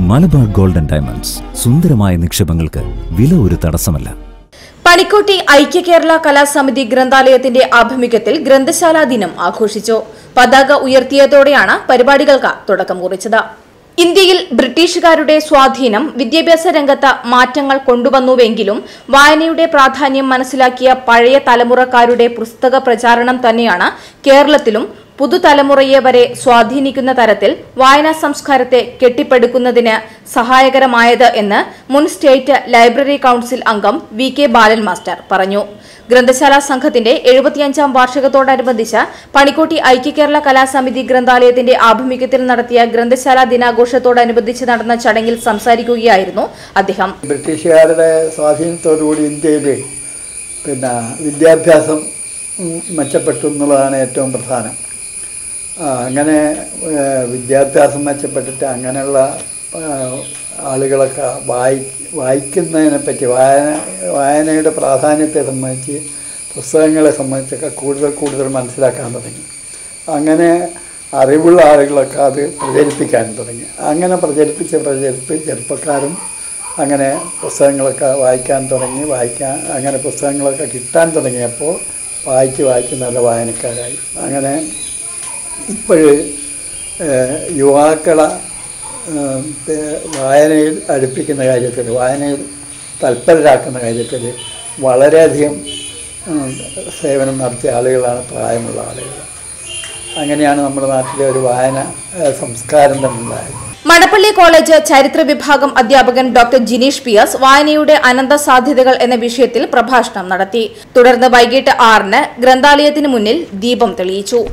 Malabar golden diamonds സുന്ദരമായ നിക്ഷേപങ്ങൾക്ക് വില ഒരു തടസ്സമല്ല പണിക്കോട്ടി ഐക്യ കേരള കലാസമിതി ഗ്രന്ഥാലയത്തിന്റെ ആഭിമുഖ്യത്തിൽ ഗ്രന്ഥശാലാ ദിനം ആഘോഷിച്ചു പതാക ഉയർത്തിയതോടെയാണ് പരിപാടികൾക്ക് തുടക്കം കുറിച്ചത് ഇന്ത്യയിൽ ബ്രിട്ടീഷുകാരുടെ സ്വാധീനം വിദ്യാഭ്യാസ രംഗത്ത് മാറ്റങ്ങൾ കൊണ്ടുവന്നുവെങ്കിലും വായനയുടെ പ്രാധാന്യം മനസ്സിലാക്കിയ പഴയ തലമുറക്കാരുടെ പുസ്തക പ്രചാരണം തന്നെയാണ് കേരളത്തിലും പുതുതലമുറയെ വരെ സ്വാധീനിക്കുന്ന തരത്തിൽ വായനാ സംസ്കാരത്തെ കെട്ടിപ്പടുക്കുന്നതിന് സഹായകരമായത് എന്ന് മുൻ സ്റ്റേറ്റ് ലൈബ്രറി കൌൺസിൽ അംഗം വി കെ ബാലൻ മാസ്റ്റർ പറഞ്ഞു ഗ്രന്ഥശാല സംഘത്തിന്റെ എഴുപത്തിയഞ്ചാം വാർഷികത്തോടനുബന്ധിച്ച് പണിക്കോട്ടി ഐക്യ കേരള കലാസമിതി ഗ്രന്ഥാലയത്തിന്റെ ആഭിമുഖ്യത്തിൽ നടത്തിയ ഗ്രന്ഥശാല ദിനാഘോഷത്തോടനുബന്ധിച്ച് നടന്ന ചടങ്ങിൽ സംസാരിക്കുകയായിരുന്നു അദ്ദേഹം ബ്രിട്ടീഷുകാരുടെ സ്വാധീനത്തോടുകൂടി ഇന്ത്യയിൽ പിന്നെ വിദ്യാഭ്യാസം ഉം, മെച്ചപ്പെട്ടു എന്നുള്ളതാണ് ഏറ്റവും പ്രധാനം ആ, അങ്ങനെ ഏ, വിദ്യാഭ്യാസം മെച്ചപ്പെട്ടിട്ട് അങ്ങനെയുള്ള ആ, ആളുകളൊക്കെ വായി വായിക്കുന്നതിനെ പറ്റി വായന വായനയുടെ പ്രാധാന്യത്തെ സംബന്ധിച്ച് പുസ്തകങ്ങളെ സംബന്ധിച്ചൊക്കെ കൂടുതൽ കൂടുതൽ മനസ്സിലാക്കാൻ തുടങ്ങി അങ്ങനെ അറിവുള്ള ആളുകളൊക്കെ അത് പ്രചരിപ്പിക്കാൻ തുടങ്ങി അങ്ങനെ പ്രചരിപ്പിച്ച് പ്രചരിപ്പിച്ച് ചെറുപ്പക്കാരും അങ്ങനെ പുസ്തകങ്ങളൊക്കെ വായിക്കാൻ തുടങ്ങി വായിക്കാൻ അങ്ങനെ പുസ്തകങ്ങളൊക്കെ കിട്ടാൻ തുടങ്ങിയപ്പോൾ വായിച്ച് വായിച്ച് നല്ല വായനക്കാരായി അങ്ങനെ ഇപ്പോഴ് യുവാക്കളെ ഏഹ്, പേ- വായനയിൽ അടുപ്പിക്കുന്ന കാര്യത്തിൽ വായനയിൽ തൽപരരാക്കുന്ന കാര്യത്തിൽ വളരെയധികം ഉം, സേവനം നടത്തിയ ആളുകളാണ് പ്രായമുള്ള ആളുകൾ അങ്ങനെയാണ് നമ്മുടെ നാട്ടിലെ ഒരു വായന ഏഹ്, സംസ്കാരം തന്നെ ഉണ്ടായത് മടപ്പള്ളി കോളേജ് ചരിത്ര വിഭാഗം അധ്യാപകൻ ഡോക്ടർ ജിനീഷ് പി എസ് വായനയുടെ അനന്ത സാധ്യതകൾ എന്ന വിഷയത്തിൽ പ്രഭാഷണം നടത്തി തുടർന്ന് വൈകിട്ട് ആറിന് ഗ്രന്ഥാലയത്തിന് മുന്നിൽ ദീപം തെളിയിച്ചു